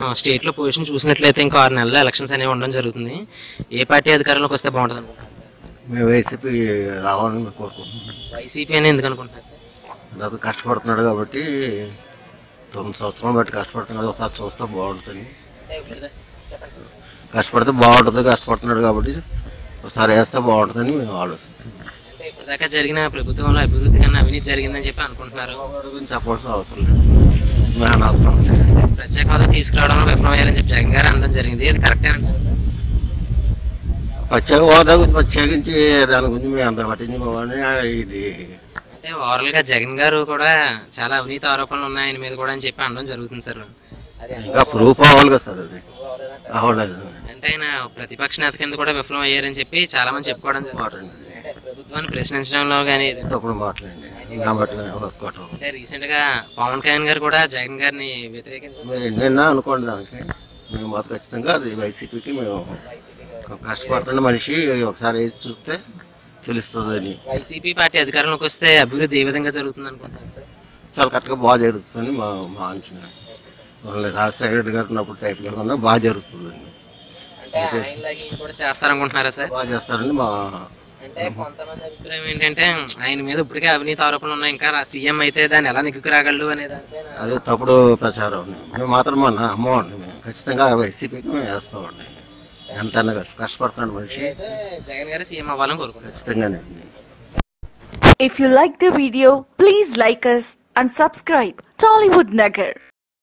State లో position చూసినట్లయితే ఇంకా ఆరు నెలల్లో ఎలక్షన్స్ అనేవి ఉండడం జరుగుతుంది ఏ పార్టీ అధికారంలోకి వస్తే బాగుంటుంది అనుకుంటున్నారు మేము వైసీపీ రావాలని మేము కోరుకుంటున్నాం వైసీపీ అని ఎందుకు అనుకుంటున్నారు సార్ అతను కష్టపడుతున్నాడు కాబట్టి తొమ్మిది సంవత్సరం బట్టి కష్టపడుతున్నాడు ఒకసారి చూస్తే బాగుంటుంది కష్టపడితే బాగుంటుంది కష్టపడుతున్నాడు కాబట్టి ఒకసారి వేస్తే బాగుంటుందని మేము ఆలోచిస్తున్నాం అంటే ఇప్పటిదాకా జరిగిన ప్రభుత్వంలో అభివృద్ధి కన్నా అవినీతి జరిగిందని చెప్పి అనుకుంటున్నారు వాడి గురించి చెప్పాల్సిన అవసరం లేదు మేము అనవసరం ప్రత్యేక హోదా తీసుకురావడంలో విఫలమయ్యారని చెప్పి జగన్ గారు అనడం జరిగింది ఇది కరెక్టే అంటారు ప్రత్యేక హోదా గురించి ప్రత్యేకించి దాని గురించి మేము అంత పట్టించుకోమని ఇది అంటే ఓవరాల్ గా జగన్ గారు కూడా చాలా అవినీతి ఆరోపణలు ఉన్నాయి ఆయన మీద కూడా అని చెప్పి అనడం జరుగుతుంది సార్ అది ఇంకా ప్రూఫ్ అవ్వాలి కదా సార్ అది అవ్వలేదు అంటే ఆయన ప్రతిపక్ష నేత కింద కూడా విఫలం అయ్యారని చెప్పి చాలా మంది చెప్పుకోవడం జరిగింది మాట్లాడండి అంటే ప్రభుత్వాన్ని ప్రశ్నించడంలో కానీ తప్పుడు మాట్లాడండి కాబట్టి వర్కౌట్ అవ్వదు అంటే రీసెంట్ గా పవన్ కళ్యాణ్ గారు కూడా జగన్ గారిని వ్యతిరేకించారు మేము ఎన్నైనా అనుకోండి దానికి మేము మాత్రం ఖచ్చితంగా అది వైసీపీకి మేము కష్టపడుతున్న మనిషి ఒకసారి వేసి చూస్తే తెలుస్తుందని వైసీపీ పార్టీ అధికారంలోకి వస్తే అభివృద్ధి ఏ విధంగా జరుగుతుంది అనుకుంటున్నారు సార్ చాలా కరెక్ట్గా బాగా జరుగుతుందని మా మా అంచనా వాళ్ళ రాజశేఖర రెడ్డి గారు ఉన్నప్పుడు టైప్లో కన్నా బాగా జరుగుతుందండి అంటే ఆయనలాగే ఈయన కూడా చేస్తారనుకుంటున్నారా సార్ బాగా చేస్తారని మా అంటే కొంతమంది అభిప్రాయం ఏంటంటే ఆయన మీద ఇప్పటికే అవినీతి ఆరోపణలు ఉన్నాయి ఇంకా సీఎం అయితే దాన్ని ఎలా నిగ్గుకు రాగలడు అనే దానిపైన అదే తప్పుడు ప్రచారం మేము మాత్రం మా అమ్మవండి మేము ఖచ్చితంగా వైసీపీకి మేము వేస్తామండి ఎంత కష్టపడుతున్నాడు మనిషి అయితే జగన్ గారు సీఎం అవ్వాలని కోరుకుంటున్నారు ఖచ్చితంగానే If you like the video, please like us and subscribe Tollywood Nagar.